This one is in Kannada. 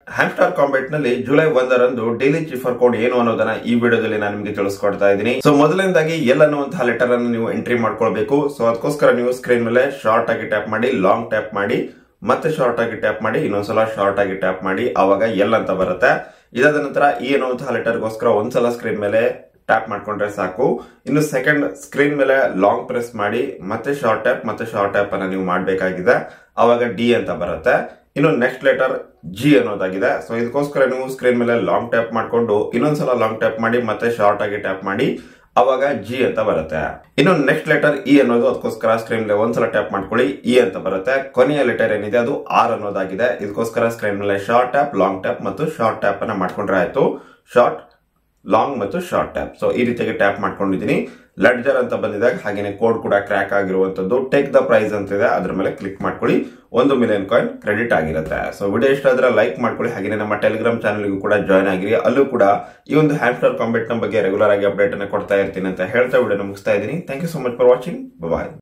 ಹ್ಯಾಮ್ಸ್ಟಾರ್ ಕಾಂಬೆಟ್ ನಲ್ಲಿ ಜುಲೈ ಒಂದರಂದು ಡೈಲಿ ಚಿಫರ್ ಕೋಡ್ ಏನು ಅನ್ನೋದನ್ನ ಈ ವಿಡಿಯೋದಲ್ಲಿ ನಾನು ನಿಮಗೆ ತಿಳಿಸ್ಕೊಡ್ತಾ ಇದ್ದೀನಿ ಸೊ ಮೊದಲನೇದಾಗಿ ಎಲ್ ಅನ್ನುವಂತಹ ಲೆಟರ್ ಅನ್ನು ನೀವು ಎಂಟ್ರಿ ಮಾಡ್ಕೊಳ್ಬೇಕು ಸೊ ಅದಕ್ಕೋಸ್ಕರ ನೀವು ಸ್ಕ್ರೀನ್ ಮೇಲೆ ಶಾರ್ಟ್ ಆಗಿ ಟ್ಯಾಪ್ ಮಾಡಿ ಲಾಂಗ್ ಟ್ಯಾಪ್ ಮಾಡಿ ಮತ್ತೆ ಶಾರ್ಟ್ ಆಗಿ ಟ್ಯಾಪ್ ಮಾಡಿ ಇನ್ನೊಂದ್ಸಲ ಶಾರ್ಟ್ ಆಗಿ ಟ್ಯಾಪ್ ಮಾಡಿ ಅವಾಗ ಎಲ್ ಅಂತ ಬರುತ್ತೆ ಇದಾದ ನಂತರ ಈ ಅನ್ನುವಂತಹ ಲೆಟರ್ಗೋಸ್ಕರ ಒಂದ್ಸಲ ಸ್ಕ್ರೀನ್ ಮೇಲೆ ಟ್ಯಾಪ್ ಮಾಡ್ಕೊಂಡ್ರೆ ಸಾಕು ಇನ್ನು ಸೆಕೆಂಡ್ ಸ್ಕ್ರೀನ್ ಮೇಲೆ ಲಾಂಗ್ ಪ್ರೆಸ್ ಮಾಡಿ ಮತ್ತೆ ಶಾರ್ಟ್ ಟ್ಯಾಪ್ ಮತ್ತೆ ಶಾರ್ಟ್ ಟ್ಯಾಪ್ ಅನ್ನ ನೀವು ಮಾಡಬೇಕಾಗಿದೆ ಅವಾಗ ಡಿ ಅಂತ ಬರುತ್ತೆ ಇನ್ನು ನೆಕ್ಸ್ಟ್ ಲೆಟರ್ ಜಿ ಅನ್ನೋದಾಗಿದೆ ಸೊ ಇದಕ್ಕೋಸ್ಕರ ನೀವು ಸ್ಕ್ರೀನ್ ಮೇಲೆ ಲಾಂಗ್ ಟ್ಯಾಪ್ ಮಾಡ್ಕೊಂಡು ಇನ್ನೊಂದ್ಸಲ ಲಾಂಗ್ ಟ್ಯಾಪ್ ಮಾಡಿ ಮತ್ತೆ ಶಾರ್ಟ್ ಆಗಿ ಟ್ಯಾಪ್ ಮಾಡಿ ಅವಾಗ ಜಿ ಅಂತ ಬರುತ್ತೆ ಇನ್ನು ನೆಕ್ಸ್ಟ್ ಲೆಟರ್ ಇ ಅನ್ನೋದು ಅದಕ್ಕೋಸ್ಕರ ಸ್ಕ್ರೀನ್ ಮೇಲೆ ಒಂದ್ಸಲ ಟ್ಯಾಪ್ ಮಾಡ್ಕೊಳ್ಳಿ ಇ ಅಂತ ಬರುತ್ತೆ ಕೊನೆಯ ಲೆಟರ್ ಏನಿದೆ ಅದು ಆರ್ ಅನ್ನೋದಾಗಿದೆ ಇದಕ್ಕೋಸ್ಕರ ಸ್ಕ್ರೀನ್ ಮೇಲೆ ಶಾರ್ಟ್ ಟ್ಯಾಪ್ ಲಾಂಗ್ ಟ್ಯಾಪ್ ಮತ್ತು ಶಾರ್ಟ್ ಟ್ಯಾಪ್ ಅನ್ನ ಮಾಡ್ಕೊಂಡ್ರೆ ಆಯ್ತು ಶಾರ್ಟ್ ಲಾಂಗ್ ಮತ್ತು ಶಾರ್ಟ್ ಟ್ಯಾಪ್ ಸೊ ಈ ರೀತಿಯಾಗಿ ಟ್ಯಾಪ್ ಮಾಡ್ಕೊಂಡಿದ್ದೀನಿ ಲೆಡ್ಜರ್ ಅಂತ ಬಂದಿದಾಗ ಹಾಗೇನೆ ಕೋಡ್ ಕೂಡ ಕ್ರ್ಯಾಕ್ ಆಗಿರುವಂತದ್ದು ಟೇಕ್ ದ ಪ್ರೈಸ್ ಅಂತ ಇದೆ ಅದ್ರ ಮೇಲೆ ಕ್ಲಿಕ್ ಮಾಡ್ಕೊಳ್ಳಿ ಒಂದು ಮಿಲಿಯನ್ ಕಾಯಿನ್ ಕ್ರೆಡಿಟ್ ಆಗಿರುತ್ತೆ ಸೊ ವಿಡಿಯೋ ಇಷ್ಟ ಆದ್ರೆ ಲೈಕ್ ಮಾಡ್ಕೊಳ್ಳಿ ಹಾಗೆ ನಮ್ಮ ಟೆಲಿಗ್ರಾಮ್ ಚಾನಲ್ಗೂ ಕೂಡ ಜಾಯ್ನ್ ಆಗಿರಿ ಅಲ್ಲೂ ಕೂಡ ಈ ಒಂದು ಹ್ಯಾಮ್ಸ್ಟರ್ ಕಾಂಬೆಟ್ ನ ಬಗ್ಗೆ ರೆಗ್ಯುಲರ್ ಆಗಿ ಅಪ್ಡೇಟ್ ಅನ್ನ ಕೊಡ್ತಾ ಇರ್ತೀನಿ ಅಂತ ಹೇಳ್ತಾ ವಿಡಿಯೋ ಮುಗಿಸ್ತಾ ಇದ್ದೀನಿ thank you so much for watching bye